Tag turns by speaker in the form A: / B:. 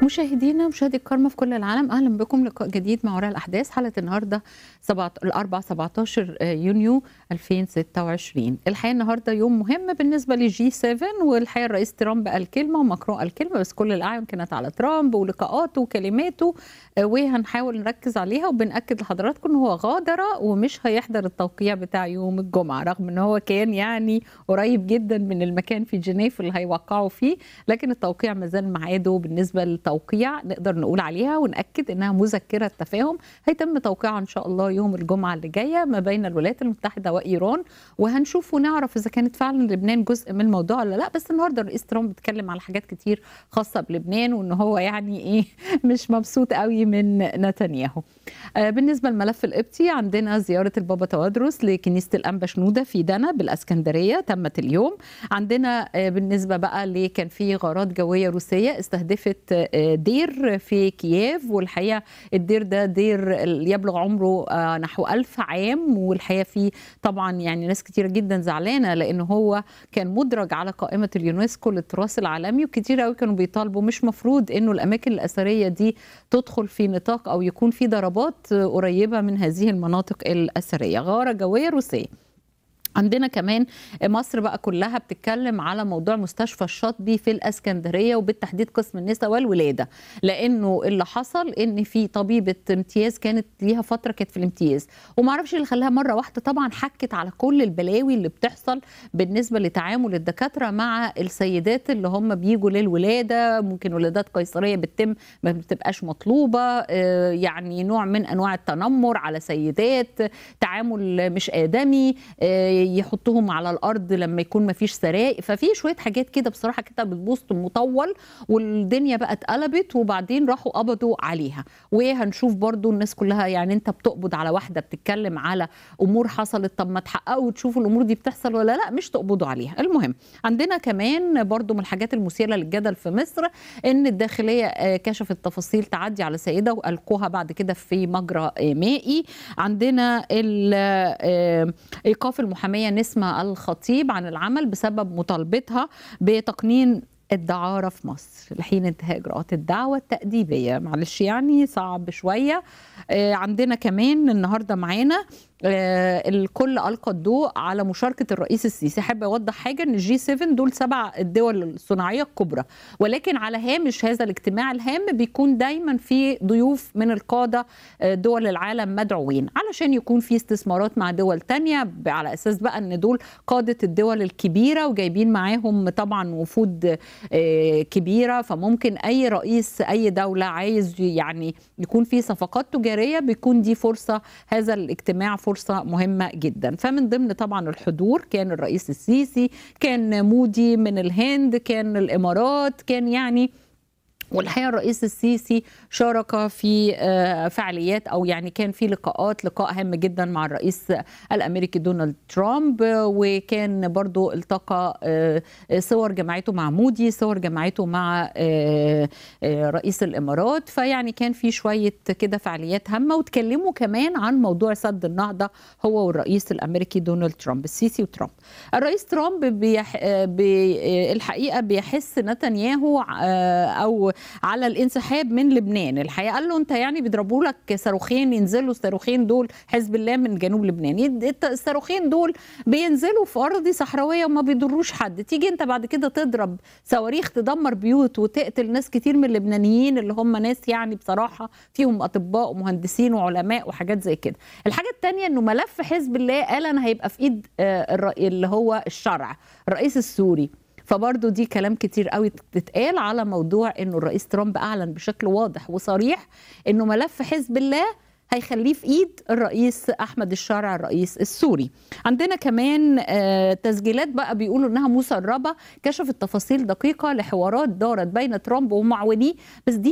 A: مشاهدينا مشاهدي الكرامة في كل العالم أهلا بكم لقاء جديد مع وراء الأحداث حلقة النهاردة سبعة الأربع 17 يونيو 2026 الحقيقة النهاردة يوم مهم بالنسبة لجي 7 والحقيقة الرئيس ترامب قال كلمة وماكرون قال كلمة بس كل الأعين كانت على ترامب ولقاءاته وكلماته وهنحاول نركز عليها وبنأكد لحضراتكم إن هو غادر ومش هيحضر التوقيع بتاع يوم الجمعة رغم إن هو كان يعني قريب جدا من المكان في جنيف اللي هيوقعوا فيه لكن التوقيع ما زال ميعاده بالنسبة للتوقيع نقدر نقول عليها ونأكد إنها مذكرة تفاهم هيتم توقيعها إن شاء الله يوم الجمعة اللي جاية ما بين الولايات المتحدة وإيران وهنشوف ونعرف إذا كانت فعلا لبنان جزء من الموضوع ولا لا بس النهارده الرئيس ترامب اتكلم على حاجات كتير خاصة بلبنان وإن هو يعني إيه مش مبسوط قوي من نتنياهو آه بالنسبة للملف القبطي عندنا زيارة البابا توادرس لكنيسة الأنبا شنودة في دنا بالأسكندرية تمت اليوم عندنا آه بالنسبة بقى اللي كان في غارات جوية روسية استهدفت آه دير في كييف والحقيقة الدير ده دير يبلغ عمره نحو ألف عام والحقيقة فيه طبعا يعني ناس كتير جدا زعلانة لأن هو كان مدرج على قائمة اليونسكو للتراث العالمي وكتير قوي كانوا بيطالبوا مش مفروض انه الاماكن الاثريه دي تدخل في نطاق او يكون في ضربات قريبه من هذه المناطق الاثريه غاره جويه روسيه عندنا كمان مصر بقى كلها بتتكلم على موضوع مستشفى الشاطبي في الاسكندريه وبالتحديد قسم النساء والولاده لانه اللي حصل ان في طبيبه امتياز كانت ليها فتره كانت في الامتياز ومعرفش اللي خلاها مره واحده طبعا حكت على كل البلاوي اللي بتحصل بالنسبه لتعامل الدكاتره مع السيدات اللي هم بيجوا للولاده ممكن ولادات قيصريه بتتم ما بتبقاش مطلوبه يعني نوع من انواع التنمر على سيدات تعامل مش ادمي يحطهم على الارض لما يكون ما فيش سراء ففي شويه حاجات كده بصراحه كده بتبوست مطول والدنيا بقى اتقلبت وبعدين راحوا قبضوا عليها وهنشوف برضو الناس كلها يعني انت بتقبض على واحده بتتكلم على امور حصلت طب ما تحققوا وتشوفوا الامور دي بتحصل ولا لا مش تقبضوا عليها المهم عندنا كمان برضو من الحاجات المثيره للجدل في مصر ان الداخليه كشفت تفاصيل تعدي على سيده والقوها بعد كده في مجرى مائي عندنا ايقاف المحاميه المحاميه نسمه الخطيب عن العمل بسبب مطالبتها بتقنين الدعارة في مصر لحين انتهاء إجراءات الدعوة التأديبية معلش يعني صعب شوية آه عندنا كمان النهاردة معانا آه الكل ألقى الضوء على مشاركة الرئيس السيسي حابة أوضح حاجة أن الجي 7 دول سبع الدول الصناعية الكبرى ولكن على هامش هذا الاجتماع الهام بيكون دايما في ضيوف من القادة آه دول العالم مدعوين علشان يكون في استثمارات مع دول تانية على أساس بقى أن دول قادة الدول الكبيرة وجايبين معاهم طبعا وفود كبيره فممكن اي رئيس اي دوله عايز يعني يكون في صفقات تجاريه بيكون دي فرصه هذا الاجتماع فرصه مهمه جدا فمن ضمن طبعا الحضور كان الرئيس السيسي كان مودي من الهند كان الامارات كان يعني والحقيقه الرئيس السيسي شارك في فعاليات او يعني كان في لقاءات لقاء هام جدا مع الرئيس الامريكي دونالد ترامب وكان برضو التقى صور جماعته مع مودي صور جماعته مع رئيس الامارات فيعني كان في شويه كده فعاليات هامه واتكلموا كمان عن موضوع سد النهضه هو والرئيس الامريكي دونالد ترامب السيسي وترامب الرئيس ترامب بيح... بي... الحقيقه بيحس نتنياهو او على الانسحاب من لبنان الحقيقه قال له انت يعني بيضربوا لك صاروخين ينزلوا الصاروخين دول حزب الله من جنوب لبنان الصاروخين دول بينزلوا في ارض صحراويه وما بيضروش حد تيجي انت بعد كده تضرب صواريخ تدمر بيوت وتقتل ناس كتير من اللبنانيين اللي هم ناس يعني بصراحه فيهم اطباء ومهندسين وعلماء وحاجات زي كده الحاجه الثانيه انه ملف حزب الله قال انا هيبقى في ايد اللي هو الشرع الرئيس السوري فبرضه دي كلام كتير قوي بتتقال على موضوع انه الرئيس ترامب اعلن بشكل واضح وصريح انه ملف حزب الله هيخليه في ايد الرئيس احمد الشارع الرئيس السوري عندنا كمان تسجيلات بقى بيقولوا انها مسربه كشفت تفاصيل دقيقه لحوارات دارت بين ترامب ومعاونيه بس دي